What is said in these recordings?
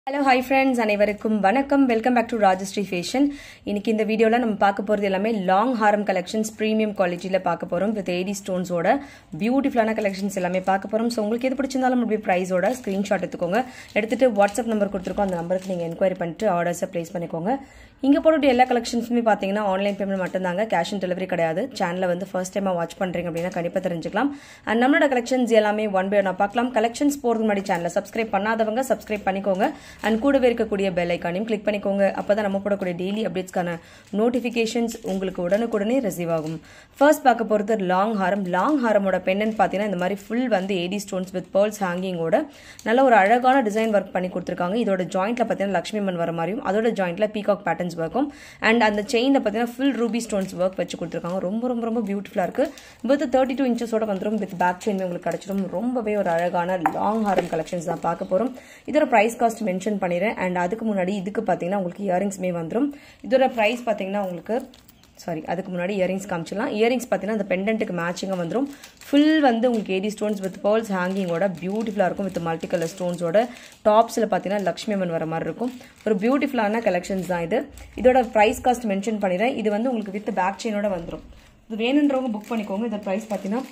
hello hi friends அனைவருக்கும் வணக்கம் welcome back to Rajashree fashion இன்னைக்கு இந்த வீடியோவில் நம்ம பார்க்க போகிறது எல்லாமே லாங் ஹாரம் கலெக்ஷன்ஸ் ப்ரீமியம் குவாலிட்டியில் பார்க்க போகிறோம் வித் ஏடி ஸ்டோன்ஸோட பியூட்டிஃபுல்லான கலெக்ஷன்ஸ் எல்லாமே பார்க்க போகிறோம் ஸோ உங்களுக்கு எது பிடிச்சிருந்தாலும் அப்படி ப்ரைஸோட ஸ்க்ரீன்ஷாட் எடுத்துக்கோங்க எடுத்துட்டு வாட்ஸ்அப் நம்பர் கொடுத்துருக்கோம் அந்த நம்பருக்கு நீங்கள் என்கொயரி பண்ணிட்டு ஆர்டர்ஸை ப்ளேஸ் பண்ணிக்கோங்க இங்கே போட்டு எல்லா கலெக்ஷன்ஸுமே பார்த்தீங்கன்னா ஆன்லைன் பேமெண்ட் மட்டும்தாங்க கேஷ் ஆன் டெலிவரி கிடையாது சேனலை வந்து ஃபர்ஸ்ட் டைமாக வாட்ச் பண்ணுறீங்க அப்படின்னா கண்டிப்பாக தெரிஞ்சுக்கலாம் அண்ட் நம்மளோட கலெக்ஷன்ஸ் எல்லாமே ஒன் பை ஒன் பார்க்கலாம் கலெக்ஷன்ஸ் போகிறதுக்கு முன்னாடி சேனலை சப்ஸ்கிரைப் பண்ணாதவங்க சப்ஸ்கிரைப் பண்ணிக்கோங்க அண்ட் கூடவே இருக்கக்கூடிய பெல் ஐக்கானையும் கிளிக் பண்ணிக்கோங்க அப்போ தான் நம்ம போடக்கூடிய டெய்லி அப்டேட்ஸ்க்கான நோட்டிஃபிகேஷன்ஸ் உங்களுக்கு உடனுக்குடனே ரிசீவ் ஆகும் ஃபர்ஸ்ட் பார்க்க போகிறது லாங் ஹாரம் லாங் ஹாரமோட பெண்ணன் பார்த்தீங்கன்னா இந்த மாதிரி ஃபுல் வந்து ஏடி ஸ்டோன்ஸ் வித் பேர்ல்ஸ் ஹேங்கிங்கோட நல்ல ஒரு அழகான டிசைன் ஒர்க் பண்ணி கொடுத்துருக்காங்க இதோட ஜாயிண்ட்ல பார்த்தீங்கன்னா லக்ஷ்மி மன் வர மாதிரியும் அதோட ஜாயிண்ட்ல பீகாக் பேட்டர்ன்ஸ் ஒர்க்கும் அண்ட் அந்த செயினில் பார்த்தீங்கன்னா ஃபுல் ரூபி ஸ்டோன்ஸ் ஒர்க் வச்சு கொடுத்துருக்காங்க ரொம்ப ரொம்ப ரொம்ப பியூட்டிஃபுல்லாக இருக்கு வித் தேர்ட்டி டூ இன்ச்சஸோட வந்துடும் வித் பேக் செயின் உங்களுக்கு கிடைச்சிடும் ரொம்பவே ஒரு அழகான லாங் ஹாரம் கலெக்ஷன்ஸ் தான் பார்க்க போகிறோம் இதோட ப்ரைஸ் காஸ்ட் மென்ஷன் பண்ணிடுறேன் அண்ட் அதுக்கு முன்னாடி இதுக்கு பார்த்தீங்கன்னா உங்களுக்கு இயரிங்ஸ்மே வந்துடும் இதோட ப்ரைஸ் பார்த்தீங்கன்னா உங்களுக்கு சாரி அதுக்கு முன்னாடி இயரிங்ஸ் காமிச்சிடலாம் இயரிங்ஸ் பார்த்தீங்கன்னா அந்த பெண்டன்ட்டுக்கு மேட்சிங்காக வந்துடும் ஃபுல் வந்து உங்களுக்கு ஏடி ஸ்டோன்ஸ் வித் பேர்ல்ஸ் ஹேங்கிங்கோட பியூட்டிஃபுல்லாக இருக்கும் வித் மல்டி கலர் ஸ்டோன்ஸோட டாப்ஸில் பார்த்தீங்கன்னா லக்ஷ்மி அம்மன் வர மாதிரி இருக்கும் ஒரு பியூட்டிஃபுல்லான கலெக்ஷன்ஸ் தான் இது இதோட ப்ரைஸ் காஸ்ட் மென்ஷன் பண்ணிடுறேன் இது வந்து உங்களுக்கு வித் பேக் செயினோட வந்துடும் இது வேணுன்றவங்க புக் பண்ணிக்கோங்க இதோட ப்ரைஸ் பார்த்தீங்கன்னா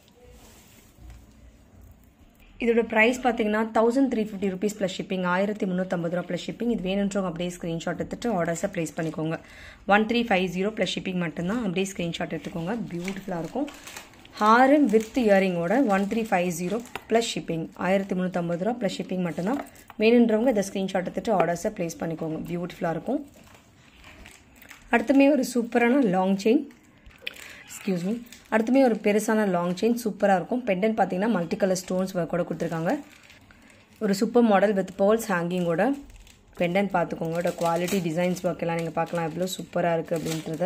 இதோட ப்ரைஸ் பார்த்தீங்கன்னா thousand three fifty rupees plus shipping ஆயிரத்தி முந்நூற்றம்பது ரூபா ப்ளஸ் ஷிப்பிங் இது வேணுன்றவங்க அப்படியே ஸ்க்ரீன்ஷாட் எடுத்துட்டு ஆர்டர்ஸை ப்ளேஸ் பண்ணிக்கோங்க one three five zero plus shipping மட்டும்தான் அப்படியே ஸ்க்ரீன்ஷாட் எடுத்துக்கோங்க பியூட்டிஃபுல்லாக இருக்கும் ஹாரம் வித் இயரிங்கோட one three five zero plus shipping ஆயிரத்தி முந்நூற்றம்பது ரூபா ப்ளஸ் ஷிப்பிங் மட்டும்தான் வேணுன்றவங்க இதை ஸ்க்ரீன்ஷாட் எடுத்துட்டு ஆர்டர்ஸை ப்ளேஸ் பண்ணிக்கோங்க பியூட்டிஃபுல்லாக இருக்கும் அடுத்துமே ஒரு சூப்பரான லாங் செயின் எக்ஸ்கியூஸ் மீ அடுத்துமே ஒரு பெருசான லாங் செயின் சூப்பராக இருக்கும் பெண்டன் பார்த்தீங்கன்னா மல்டி கலர் ஸ்டோன்ஸ் ஒர்க்கோட கொடுத்துருக்காங்க ஒரு சூப்பர் மாடல் வித் பேர்ல்ஸ் ஹேங்கிங்கோட பெண்டன் பார்த்துக்கோங்க இதோட குவாலிட்டி டிசைன்ஸ் ஒர்க் எல்லாம் நீங்கள் பார்க்கலாம் எவ்வளோ சூப்பராக இருக்குது அப்படின்றத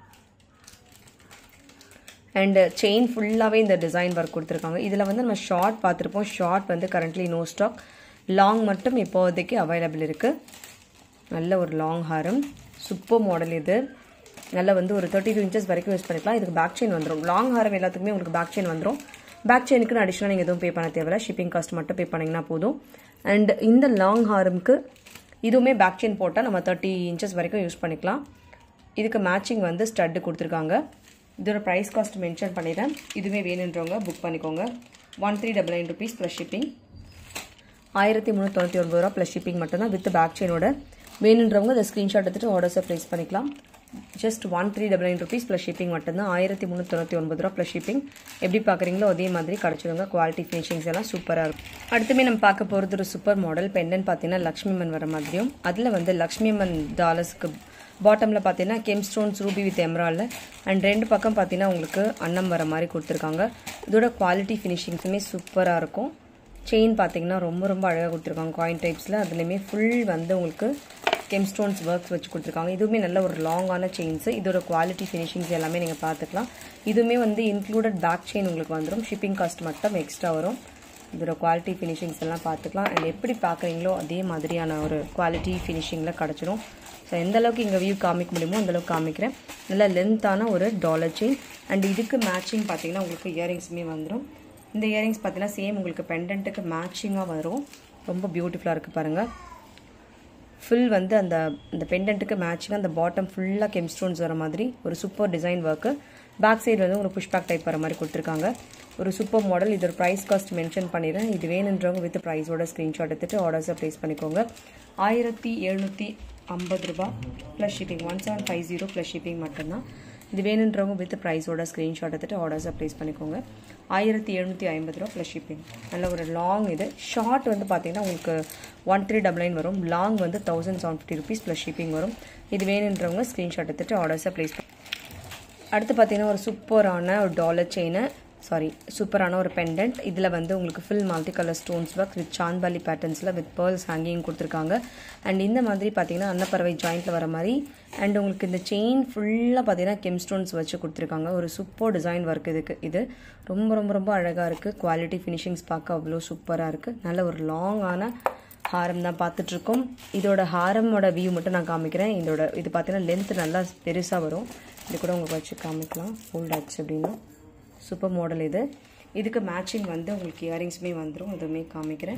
அண்டு செயின் ஃபுல்லாகவே இந்த டிசைன் ஒர்க் கொடுத்துருக்காங்க இதில் வந்து நம்ம ஷார்ட் பார்த்துருப்போம் ஷார்ட் வந்து கரண்ட்லி நோ ஸ்டாக் லாங் மட்டும் இப்போதைக்கு அவைலபிள் இருக்குது நல்ல ஒரு லாங் ஹாரம் சூப்பர் மாடல் இது நல்லா வந்து ஒரு தேர்ட்டி டூ இன்ச்சஸ் வரைக்கும் யூஸ் பண்ணிக்கலாம் இதுக்கு பேக் செயின் வந்துடும் லாங் ஹாரம் எல்லாத்துக்குமே உங்களுக்கு பேக் செயின் வந்துடும் பேக் செயினுக்கு அடிஷனலாக நீங்கள் எதுவும் பே பண்ண தேவையில்ல ஷிப்பிங் காஸ்ட் மட்டும் பே பண்ணிங்கன்னா போதும் அண்ட் இந்த லாங் ஹாரம்க்கு இதுவுமே பேக் செயின் போட்டால் நம்ம தேர்ட்டி இன்ச்சஸ் வரைக்கும் யூஸ் பண்ணிக்கலாம் இதுக்கு மேட்சிங் வந்து ஸ்டட்டு கொடுத்துருக்காங்க இதோட ப்ரைஸ் காஸ்ட் மென்ஷன் பண்ணிடுறேன் இதுவே வேணுன்றவங்க புக் பண்ணிக்கோங்க one three double nine rupees plus shipping ஆயிரத்தி முந்நூற்றி ஒன்பது ரூபா ப்ளஸ் ஷிப்பிங் மட்டும்தான் வித் பேக் செயினோட வேணுன்றவங்க அதை ஸ்க்ரீன்ஷாட் எடுத்துகிட்டு ஆர்டர்ஸை ப்ளேஸ் பண்ணிக்கலாம் just one three double nine rupees plus shipping மட்டும்தான் ஆயிரத்தி முந்நூற்றி ஒன்பது ரூபா ப்ளஸ் ஷிப்பிங் எப்படி பார்க்குறீங்களோ அதே மாதிரி கிடச்சிடுங்க குவாலிட்டி ஃபினிஷிங்ஸ் எல்லாம் சூப்பராக இருக்கும் அடுத்துமே நம்ம பார்க்க போகிறது ஒரு சூப்பர் மாடல் பெண்டன் பார்த்தீங்கன்னா லக்ஷ்மி மன் வர மாதிரியும் அதில் வந்து லக்ஷ்மி மன் டாலர்ஸ்க்கு பாட்டமில் பார்த்தீங்கன்னா கெம் ஸ்டோன்ஸ் ரூபி வித் எம்ராலில் அண்ட் ரெண்டு பக்கம் பார்த்தீங்கன்னா உங்களுக்கு அன்னம் வர மாதிரி கொடுத்துருக்காங்க இதோட குவாலிட்டி ஃபினிஷிங்ஸுமே சூப்பராக இருக்கும் செயின் பார்த்தீங்கன்னா ரொம்ப ரொம்ப அழகாக கொடுத்துருக்காங்க காயின் டைப்ஸில் அதுலேயுமே ஃபுல் வந்து உங்களுக்கு கெம் ஸ்டோன்ஸ் ஒர்க்ஸ் வச்சு கொடுத்துருக்காங்க இதுவுமே நல்ல ஒரு லாங்கான செயின்ஸு இதோட குவாலிட்டி ஃபினிஷிங்ஸ் எல்லாமே நீங்கள் பார்த்துக்கலாம் இதுவுமே வந்து இன்க்ளூடட் பேக் செயின் உங்களுக்கு வந்துடும் ஷிப்பிங் காஸ்ட் மட்டும் எக்ஸ்ட்ரா வரும் இதோட குவாலிட்டி ஃபினிஷிங்ஸ் எல்லாம் பார்த்துக்கலாம் அண்ட் எப்படி பார்க்குறீங்களோ அதே மாதிரியான ஒரு குவாலிட்டி ஃபினிஷிங்கில் கிடச்சிரும் ஸோ எந்த அளவுக்கு இங்கே வியூ காமிக்க முடியுமோ அந்தளவுக்கு காமிக்கிறேன் நல்ல லென்த்தான ஒரு டாலர் செயின் அண்ட் இதுக்கு மேட்சிங் பார்த்தீங்கன்னா உங்களுக்கு இயரிங்ஸுமே வந்துடும் இந்த இயரிங்ஸ் பார்த்தீங்கன்னா சேம் உங்களுக்கு பெண்டன்ட்டுக்கு மேட்சிங்காக வரும் ரொம்ப பியூட்டிஃபுல்லாக இருக்குது பாருங்கள் ஃபுல் வந்து அந்த அந்த பெண்டன்ட்டுக்கு மேட்சிங்காக அந்த பாட்டம் ஃபுல்லாக கெம் ஸ்டோன்ஸ் வர மாதிரி ஒரு super design work back side வந்து ஒரு புஷ்பேக் டைப் வர மாதிரி கொடுத்துருக்காங்க ஒரு சூப்பர் மாடல் இதோட ப்ரைஸ் காஸ்ட் மென்ஷன் பண்ணிடுறேன் இது வேணுன்றவங்க வித் ப்ரைஸோட ஸ்க்ரீன்ஷாட் எடுத்துகிட்டு ஆர்டர்ஸை ப்ளேஸ் பண்ணிக்கோங்க ஆயிரத்தி எழுநூற்றி ஐம்பது ரூபா plus shipping one seven five zero plus shipping மட்டும்தான் இது வேணுன்றவங்க வித் ப்ரைஸோட ஸ்க்ரீன்ஷாட் எடுத்துகிட்டு ஆர்டர்ஸை ப்ளேஸ் பண்ணிக்கோங்க ஆயிரத்தி எழுநூற்றி ஐம்பது ரூபா ப்ளஸ் ஷிப்பிங் நல்ல ஒரு லாங் இது ஷார்ட் வந்து பார்த்தீங்கன்னா உங்களுக்கு ஒன் த்ரீ டபுள் நைன் வரும் லாங் வந்து thousand seven fifty rupees plus shipping வரும் இது வேணுன்றவங்க ஸ்க்ரீன்ஷாட் எடுத்துகிட்டு ஆர்டர்ஸை ப்ளேஸ் அடுத்து பார்த்தீங்கன்னா ஒரு சூப்பரான ஒரு டாலர் செயினை சாரி சூப்பரான ஒரு பெண்டன்ட் இதில் வந்து உங்களுக்கு full multi colour stones work with chandbali பேட்டர்ன்ஸில் வித் பேர்ல்ஸ் ஹேங்கிங் கொடுத்துருக்காங்க அண்ட் இந்த மாதிரி பார்த்தீங்கன்னா அன்னப்பறவை ஜாயிண்ட்டில் வர மாதிரி அண்ட் உங்களுக்கு இந்த செயின் ஃபுல்லாக பார்த்தீங்கன்னா கெம் ஸ்டோன்ஸ் வச்சு கொடுத்துருக்காங்க ஒரு சூப்பர் டிசைன் ஒர்க் இதுக்கு இது ரொம்ப ரொம்ப ரொம்ப அழகாக இருக்குது குவாலிட்டி ஃபினிஷிங்ஸ் பார்க்க அவ்வளோ சூப்பராக இருக்குது நல்ல ஒரு லாங்கான ஹாரம் தான் பார்த்துட்ருக்கோம் இதோட ஹாரமோட வியூ மட்டும் நான் காமிக்கிறேன் இதோட இது பார்த்தீங்கன்னா லென்த் நல்லா பெருசாக வரும் இது கூட உங்களுக்கு வச்சு காமிக்கலாம் ஃபோல்ட் ஆச்சு அப்படின்னா சூப்பர் மாடல் இது இதுக்கு மேட்சிங் வந்து உங்களுக்கு இயரிங்ஸுமே வந்துடும் இதுவுமே காமிக்கிறேன்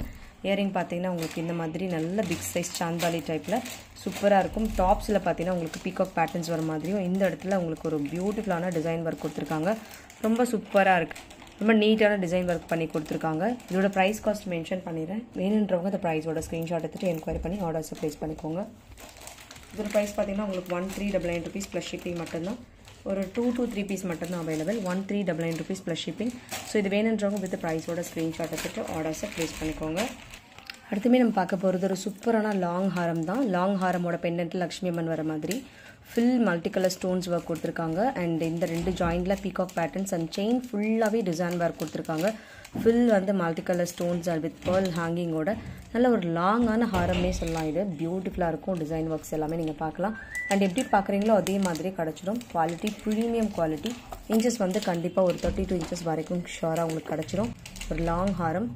இயரிங் பார்த்தீங்கன்னா உங்களுக்கு இந்த மாதிரி நல்ல பிக் சைஸ் சாந்தாலி டைப்பில் சூப்பராக இருக்கும் டாப்ஸில் பார்த்தீங்கன்னா உங்களுக்கு பீகாக் பேட்டர்ன்ஸ் வர மாதிரியும் இந்த இடத்துல உங்களுக்கு ஒரு பியூட்டிஃபுல்லான டிசைன் ஒர்க் கொடுத்துருக்காங்க ரொம்ப சூப்பராக இருக்குது ரொம்ப நீட்டான டிசைன் ஒர்க் பண்ணி கொடுத்துருக்காங்க இதோட ப்ரைஸ் காஸ்ட் மென்ஷன் பண்ணிடுறேன் வேணுன்றவங்க அந்த ப்ரைஸோட ஸ்க்ரீன்ஷாட் எடுத்துகிட்டு என்கொயரி பண்ணி ஆர்டர்ஸை ப்ளேஸ் பண்ணிக்கோங்க இதோட ப்ரைஸ் பார்த்தீங்கன்னா உங்களுக்கு one three double nine rupees plus shipping மட்டும்தான் ஒரு டூ டூ த்ரீ பீஸ் மட்டும்தான் available one three double nine rupees plus shipping so இது வேணுன்றவங்க வித் ப்ரைஸோட ஸ்க்ரீன்ஷாட் எடுத்துகிட்டு ஆர்டர்ஸை ப்ளேஸ் பண்ணிக்கோங்க அடுத்துமே நம்ம பார்க்க போகிறது ஒரு சூப்பரான லாங் ஹாரம் தான் லாங் ஹாரமோட பெண்டன்ட் லக்ஷ்மி அம்மன் வர மாதிரி full multi colour stones work கொடுத்துருக்காங்க அண்ட் இந்த ரெண்டு ஜாயிண்டில் பீகாக் பேட்டர்ன்ஸ் அண்ட் செயின் ஃபுல்லாகவே டிசைன் ஒர்க் கொடுத்துருக்காங்க ஃபுல் வந்து multi colour stones and with pearl ஹேங்கிங்கோட நல்ல ஒரு லாங்கான ஹாரம்னே சொல்லலாம் இது பியூட்டிஃபுல்லாக இருக்கும் டிசைன் ஒர்க்ஸ் எல்லாமே நீங்கள் பார்க்கலாம் அண்ட் எப்படி பார்க்குறீங்களோ அதே மாதிரி கிடச்சிடும் குவாலிட்டி ப்ரீமியம் குவாலிட்டி இன்ச்சஸ் வந்து கண்டிப்பாக ஒரு தேர்ட்டி டூ இன்ச்சஸ் வரைக்கும் ஷோராக உங்களுக்கு கிடச்சிரும் ஒரு லாங் ஹாரம்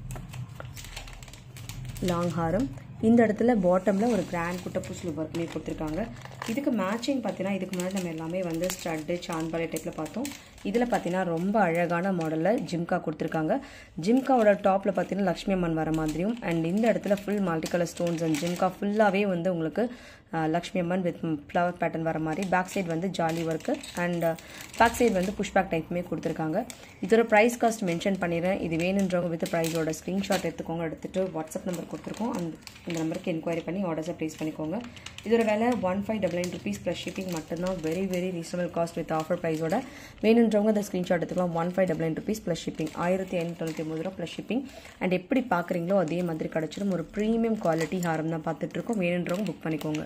லாங் ஹாரம் இந்த இடத்துல பாட்டமில் ஒரு கிராண்ட் குட்டப்பூசில் ஒர்க் பண்ணி கொடுத்துருக்காங்க இதுக்கு மேட்சிங் பார்த்தீங்கன்னா இதுக்கு முன்னாடி நம்ம எல்லாமே வந்து ஸ்டட்டு சாந்த்பாலி டைப்பில் பார்த்தோம் இதில் பார்த்தீங்கன்னா ரொம்ப அழகான மாடலில் ஜிம்கா கொடுத்துருக்காங்க ஜிம்காவோட டாப்பில் பார்த்தீங்கன்னா லக்ஷ்மி அம்மன் வர மாதிரியும் அண்ட் இந்த இடத்துல full multi colour stones and jhumka ஃபுல்லாகவே வந்து உங்களுக்கு Lakshmi Amman with flower pattern வர மாதிரி பேக் சைடு வந்து ஜாலி ஒர்க்கு அண்ட் பேக் சைடு வந்து புஷ்பேக் டைப்புமே கொடுத்துருக்காங்க இதோட ப்ரைஸ் காஸ்ட் மென்ஷன் பண்ணிடுறேன் இது வேணுன்றவங்க வித் ப்ரைஸோட ஸ்க்ரீன்ஷாட் எடுத்துக்கோங்க எடுத்துகிட்டு வாட்ஸ்அப் நம்பர் கொடுத்துருக்கோம் அந்த இந்த நம்பருக்கு என்கொயரி பண்ணி ஆர்டர்ஸை ப்ளேஸ் பண்ணிக்கோங்க இதோட விலை one five double nine rupees plus shipping மட்டும்தான் very very reasonable cost with offer ப்ரைஸோட வேணுன்றவங்க அந்த ஸ்க்ரீன்ஷாட் எடுத்துக்கலாம் one five double nine rupees plus shipping ஆயிரத்தி ஐநூற்றி தொண்ணூற்றி ஒம்பது ரூபா ப்ளஸ் ஷிப்பிங் அண்ட் எப்படி பார்க்குறீங்களோ அதே மாதிரி கிடச்சிடும் ஒரு ப்ரீமியம் குவாலிட்டி ஹாரம் தான் பார்த்துட்ருக்கோம் வேணுன்றவங்க புக் பண்ணிக்கோங்க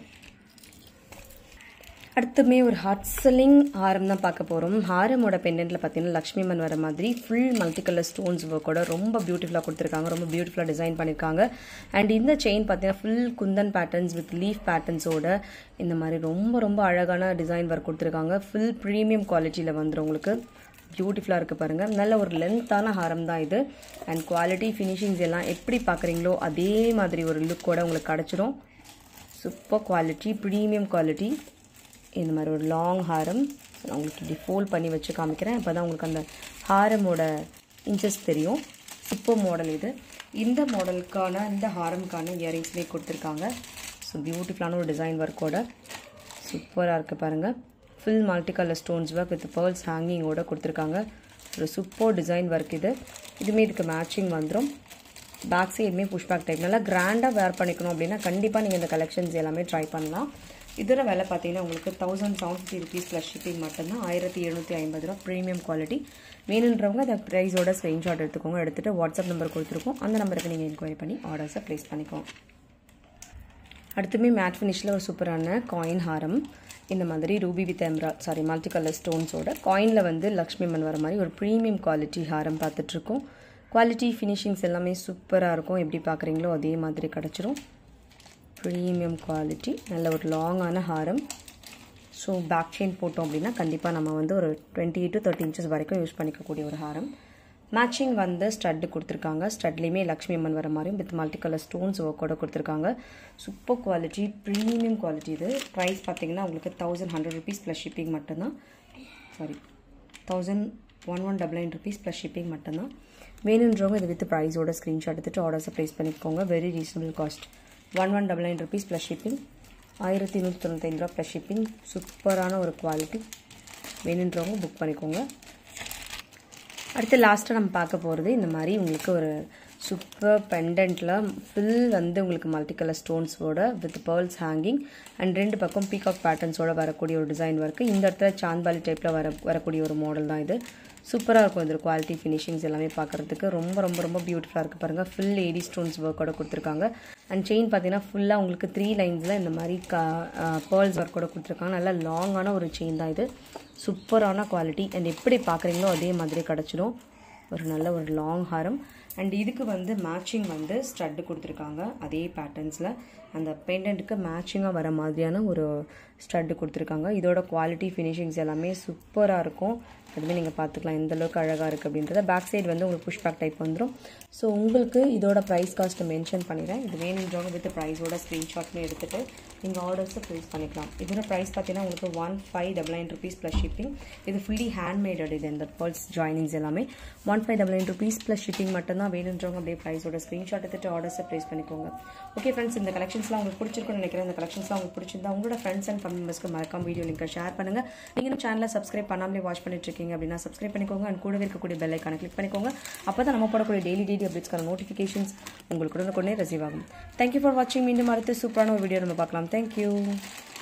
அடுத்துமே ஒரு ஹாட் செல்லிங் ஹாரம் தான் பார்க்க போகிறோம் ஹாரமோட பெண்டன்ட்டில் பார்த்தீங்கன்னா லக்ஷ்மி மன் வர மாதிரி ஃபுல் மல்டி கலர் ஸ்டோன்ஸ் ஒர்க்கோட ரொம்ப பியூட்டிஃபுல்லாக கொடுத்துருக்காங்க ரொம்ப பியூட்டிஃபுல்லாக டிசைன் பண்ணியிருக்காங்க அண்ட் இந்த செயின் பார்த்தீங்கன்னா full kundan patterns with leaf பேட்டர்ன்ஸோட இந்த மாதிரி ரொம்ப ரொம்ப அழகான டிசைன் ஒர்க் கொடுத்துருக்காங்க ஃபுல் ப்ரீமியம் குவாலிட்டியில் வந்துடும் உங்களுக்கு பியூட்டிஃபுல்லாக இருக்குது பாருங்கள் நல்ல ஒரு லென்த்தான ஹாரம் தான் இது அண்ட் குவாலிட்டி ஃபினிஷிங்ஸ் எல்லாம் எப்படி பார்க்குறீங்களோ அதே மாதிரி ஒரு லுக்கோட உங்களுக்கு கிடச்சிரும் சூப்பர் குவாலிட்டி ப்ரீமியம் குவாலிட்டி இந்த மாதிரி ஒரு லாங் ஹாரம் நான் உங்களுக்கு இப்படி ஃபோல்ட் பண்ணி வச்சு காமிக்கிறேன் அப்போ தான் உங்களுக்கு அந்த ஹாரமோட இன்ச்சஸ் தெரியும் சூப்பர் மாடல் இது இந்த மாடலுக்கான இந்த ஹாரம்க்கான இயரிங்ஸ்மே கொடுத்துருக்காங்க ஸோ பியூட்டிஃபுல்லான ஒரு டிசைன் ஒர்க்கோட சூப்பராக இருக்குது பாருங்கள் full multi colour stones work with pearls ஹேங்கிங்கோட கொடுத்துருக்காங்க ஒரு சூப்பர் டிசைன் ஒர்க் இது இதுவுமே இதுக்கு மேட்சிங் வந்துடும் பேக் சைடுமே புஷ் பேக் டைப் நல்லா கிராண்டாக வேர் பண்ணிக்கணும் அப்படின்னா கண்டிப்பாக நீங்கள் இந்த கலெக்ஷன்ஸ் எல்லாமே ட்ரை பண்ணலாம் இதோட விலை பார்த்தீங்கன்னா உங்களுக்கு thousand seven fifty rupees plus shipping மட்டும்தான் ஆயிரத்தி எழுநூற்றி ஐம்பது ரூபா ப்ரீமியம் குவாலிட்டி வேணுன்றவங்க அந்த ப்ரைஸோட ஸ்க்ரீன்ஷாட் எடுத்துக்கோங்க எடுத்துகிட்டு வாட்ஸ்அப் நம்பர் கொடுத்துருக்கோம் அந்த நம்பருக்கு நீங்கள் என்கொயரி பண்ணி ஆர்டர்ஸை ப்ளேஸ் பண்ணிக்கோங்க அடுத்துமே மேட் ஃபினிஷில் ஒரு சூப்பரான காயின் ஹாரம் இந்த மாதிரி ரூபி வித் எம்ரா சாரி மல்டி கலர் ஸ்டோன்ஸோட காயினில் வந்து லக்ஷ்மி மன் வர மாதிரி ஒரு ப்ரீமியம் குவாலிட்டி ஹாரம் பார்த்துட்ருக்கோம் குவாலிட்டி ஃபினிஷிங்ஸ் எல்லாமே சூப்பராக இருக்கும் எப்படி பார்க்குறீங்களோ அதே மாதிரி கிடச்சிரும் ப்ரீமியம் குவாலிட்டி நல்ல ஒரு லாங்கான ஹாரம் ஸோ பேக் செயின் போட்டோம் அப்படின்னா கண்டிப்பாக நம்ம வந்து ஒரு டுவெண்ட்டி டு தேர்ட்டி இன்ச்சஸ் வரைக்கும் யூஸ் பண்ணிக்கக்கூடிய ஒரு ஹாரம் மேட்சிங் வந்து ஸ்டட்டு கொடுத்துருக்காங்க ஸ்டட்லேயுமே லக்ஷ்மி அம்மன் வர மாதிரியும் வித் மல்டி கலர் ஸ்டோன்ஸ் ஒர்க்கோட கொடுத்துருக்காங்க சூப்பர் குவாலிட்டி ப்ரீமியம் குவாலிட்டி இது ப்ரைஸ் பார்த்தீங்கன்னா உங்களுக்கு thousand hundred rupees plus shipping மட்டும்தான் sorry thousand one one double nine rupees plus shipping மட்டும்தான் வேணுன்றவங்க இது வித் ப்ரைஸோட ஸ்க்ரீன்ஷாட் எடுத்துகிட்டு ஆர்டர்ஸை ப்ளேஸ் பண்ணிக்கோங்க very reasonable cost one one double nine rupees plus shipping ஆயிரத்தி நூற்றி தொண்ணூத்தைந்து ரூபா ப்ளஸ் ஷிப்பிங் சூப்பரான ஒரு குவாலிட்டி வேணுன்றவங்க புக் பண்ணிக்கோங்க அடுத்து லாஸ்ட்டாக நம்ம பார்க்க போகிறது இந்த மாதிரி உங்களுக்கு ஒரு சூப்பர் பெண்டன்ட்டில் ஃபுல் வந்து உங்களுக்கு மல்டி கலர் ஸ்டோன்ஸோட வித் பேர்ல்ஸ் ஹேங்கிங் அண்ட் ரெண்டு பக்கம் பீகாக் பேட்டர்ன்ஸோட வரக்கூடிய ஒரு டிசைன் ஒர்க்கு இந்த இடத்துல சாந்த்பாலி டைப்பில் வர வரக்கூடிய ஒரு மாடல் தான் இது சூப்பராக இருக்கும் இந்த குவாலிட்டி ஃபினிஷிங்ஸ் எல்லாமே பார்க்குறதுக்கு ரொம்ப ரொம்ப ரொம்ப பியூட்டிஃபுல்லாக இருக்குது பாருங்கள் ஃபுல் ஏடி ஸ்டோன்ஸ் ஒர்க்கோட கொடுத்துருக்காங்க அண்ட் செயின் பார்த்தீங்கன்னா ஃபுல்லாக உங்களுக்கு த்ரீ லைன்ஸில் இந்த மாதிரி கா பேர்ல்ஸ் ஒர்க்கோட கொடுத்துருக்காங்க நல்லா லாங்கான ஒரு செயின் தான் இது சூப்பரான குவாலிட்டி அண்ட் எப்படி பார்க்குறீங்களோ அதே மாதிரி கிடச்சிடும் ஒரு நல்ல ஒரு லாங் ஹாரம் அண்ட் இதுக்கு வந்து மேட்சிங் வந்து ஸ்டட்டு கொடுத்துருக்காங்க அதே பேட்டர்ன்ஸில் அந்த பெண்டன்ட்டுக்கு மேட்சிங்காக வர மாதிரியான ஒரு ஸ்டட்டு கொடுத்துருக்காங்க இதோட குவாலிட்டி ஃபினிஷிங்ஸ் எல்லாமே சூப்பராக இருக்கும் அதுவுமே நீங்கள் பார்த்துக்கலாம் எந்த அளவுக்கு அழகாக இருக்குது அப்படின்றத பேக் சைடு வந்து உங்களுக்கு புஷ் பேக் டைப் வந்துடும் ஸோ உங்களுக்கு இதோட ப்ரைஸ் காஸ்ட்டை மென்ஷன் பண்ணிடுறேன் இது வேணுன்றவங்க வித் ப்ரைஸோட ஸ்க்ரீன்ஷாட்மே எடுத்துகிட்டு நீங்கள் ஆர்டர்ஸை ப்ளேஸ் பண்ணிக்கலாம் இதோட ப்ரைஸ் பார்த்தீங்கன்னா உங்களுக்கு one five double nine rupees plus shipping இது ஃபுல்லி ஹேண்ட்மேடட் இது இந்த பேர்ல்ஸ் ஜாயினிங்ஸ் எல்லாமே one five double nine rupees plus shipping மட்டும்தான் தான் வேணுன்றவங்க அப்படியே ப்ரைஸோட ஸ்க்ரீன்ஷாட் எடுத்துட்டு ஆர்டர்ஸை ப்ளேஸ் பண்ணிக்கோங்க ஓகே ஃப்ரெண்ட்ஸ் இந்த கலெக்ஷன்ஸ்லாம் உங்களுக்கு பிடிச்சிருக்குன்னு நினைக்கிறேன் இந்த கலெக்ஷன்ஸ்லாம் உங்களுக்கு பிடிச்சிருந்தா உங்களோட ஃப்ரெண்ட்ஸ் அண்ட் ஃபேமிலி மெம்பர்ஸ்க்கு மறக்காம வீடியோ லிங்கை ஷேர் பண்ணுங்க நீங்கள் இன்னும் சேனலை சப்ஸ்கிரைப் பண்ணாமலே வாட்ச் பண்ணிட்டு இருக்கீங்க அப்படின்னா சப்ஸ்கிரைப் பண்ணிக்கோங்க அண்ட் கூடவே இருக்கக்கூடிய பெல் ஐக்கான கிளிக் பண்ணிக்கோங்க அப்போ தான் நம்ம போடக்கூடிய டெய்லி டெய்லி அப்டேட்ஸ்க்கான நோட்டிஃபிகேஷன்ஸ் உங்களுக்கு உடனுக்குடனே ரிசீவ் ஆகும் தேங்க்யூ ஃபார் வாட்சிங் மீண்டும் அடுத்து சூப்பரான ஒரு வீடியோ நம்ம பார்க்கலாம் தேங்க்யூ